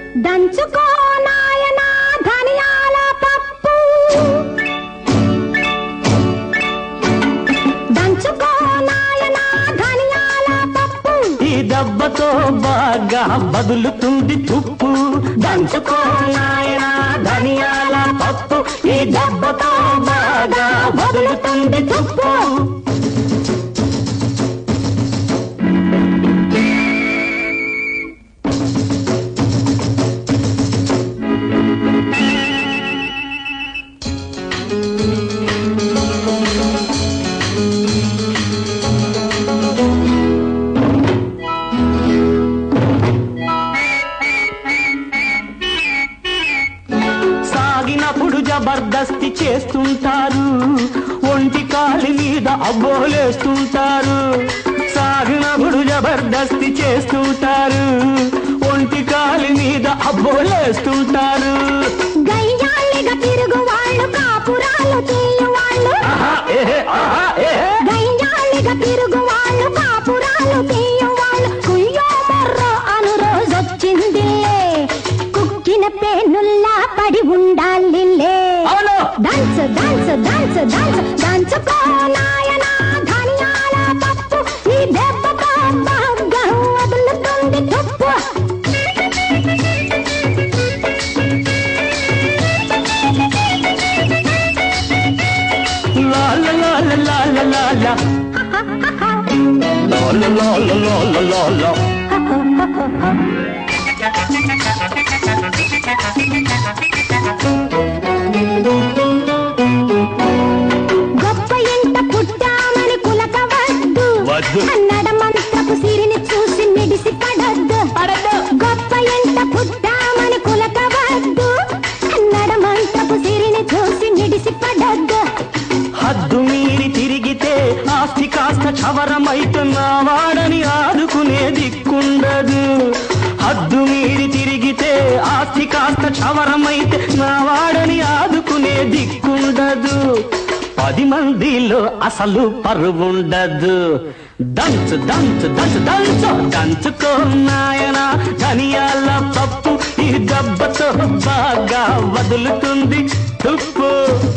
దంచుకో నాయనా ధనియాల పప్పు దంచుకో నాయనా ధనియాల పప్పు ఈ దెబ్బతో బాగా బదులుతుంది తుప్పు దంచుకో నాయన ధనియాల పప్పు ఈ దెబ్బతో బాగా బదులుతుంది తుప్పు సాగినప్పుడు జబర్దస్తి చేస్తుంటారు ఒంటి కాలి మీద అబ్బోలేస్తుంటారు సాగినప్పుడు జబర్దస్తి చేస్తుంటారు ఒంటి కాలి మీద అబ్బోలేస్తుంటారు గయ్యాళ్ళిగా తిరుగు వాళ్ళు కాపురాలు తీయు వాళ్ళు ఆహా, ఏహే, ఆహా, ఏహే. గయ్యాళ్ళిగా తిరుగు వాళ్ళు కాపురాలు తీయు వాళ్ళు కుయ్యో మర్రో అను రోజొచ్చిందిలే కుక్కిన పేనుల్లా పడి ఉండాలిలే అవును డాన్స్ డాన్స్ డాన్స్ డాన్స్ డాన్సుకో నాయనా ధనియాల పప్పు ఈ దెబ్బతో బాగా వదులుతుంది తుప్పు లా లా లా లా లా లా లా లా. లా లా లా లా లా లా లా లా. గొప్ప ఇంట పుట్టామని కులకవద్దు వద్దు. కన్నడ మంత్రపు సిరిని చూసి మిడిసి పడద్దు పడద్దు. గొప్ప ఇంట పుట్టామని కులకవద్దు కన్నడ మంత్రపు సిరిని చూసి మిడిసి పడద్దు హద్దు మీరి తిరిగితే ఆస్తి కాస్త క్షవరమైతున్నా వాడని ఆదుకునే దిక్కుండదు హద్దు మీరి తిరిగితే ఆస్తి కాస్త క్షవరమైతే నా వాడని ఆదుకునే దిక్కుండదు పది మందిలో అసలు పరువుండదు దంచు దంచు దంచు దంచు దంచుకో నాయన ధనియాల పప్పు ఈ దెబ్బతో బాగా వదులుతుంది తుప్పు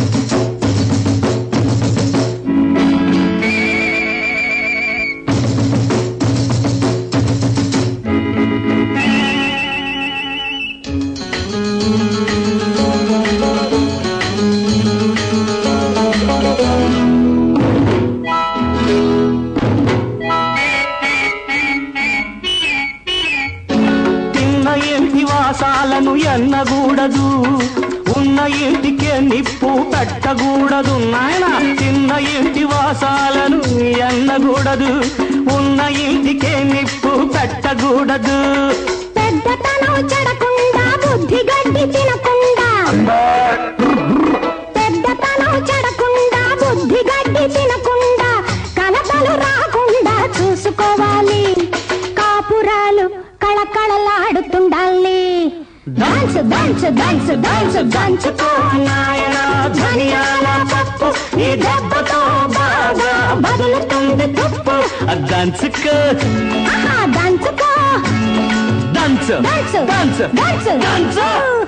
తిన్న ఇంటి వాసాలను ఎన్నగూడదు ఉన్న ఇంటికే నిప్పు పెట్టకూడదు నాయన తిన్న ఇంటి వాసాలను ఎన్నగూడదు ఉన్న ఇంటికే నిప్పు పెట్టకూడదు పెద్దతనం చెడకుండా బుద్ధి గడ్డి తినకుండా పెద్దతనం చెడకుండా బుద్ధి గడ్డి తినకుండా కలతలు రాకుండా చూసుకోవాలి కాపురాలు కళకళలాడుతుండాలి dance dance dance dance dance నాయన ధనియాల పప్పు ఈ దెబ్బతో బాగా బదులుతుంది తుప్పు దంచుకో ఆహా డాన్స్ దంచు డాన్స్ దంచు డాన్స్ దంచు